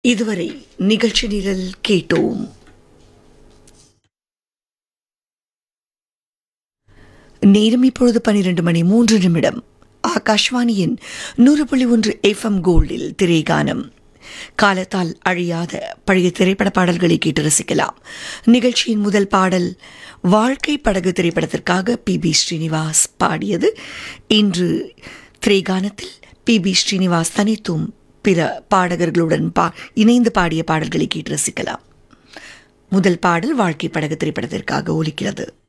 இதுவரை நிகழ்ச்சி நிரல் கேட்டோம் நேரம் இப்பொழுது பனிரெண்டு மணி மூன்று நிமிடம் ஆகாஷ்வாணியின் நூறு புள்ளி ஒன்று எஃப்எம் கோல்டில் திரைகானம் காலத்தால் அழியாத பழைய திரைப்பட பாடல்களை கேட்டு ரசிக்கலாம் நிகழ்ச்சியின் முதல் பாடல் வாழ்க்கை படகு திரைப்படத்திற்காக பி பி ஸ்ரீனிவாஸ் பாடியது இன்று திரைகானத்தில் பி பி ஸ்ரீனிவாஸ் தனித்தும் பிற பாடகர்களுடன் பா இணைந்து பாடிய பாடல்களை கேட்டு ரசிக்கலாம் முதல் பாடல் வாழ்க்கை படகு திரைப்படத்திற்காக ஒலிக்கிறது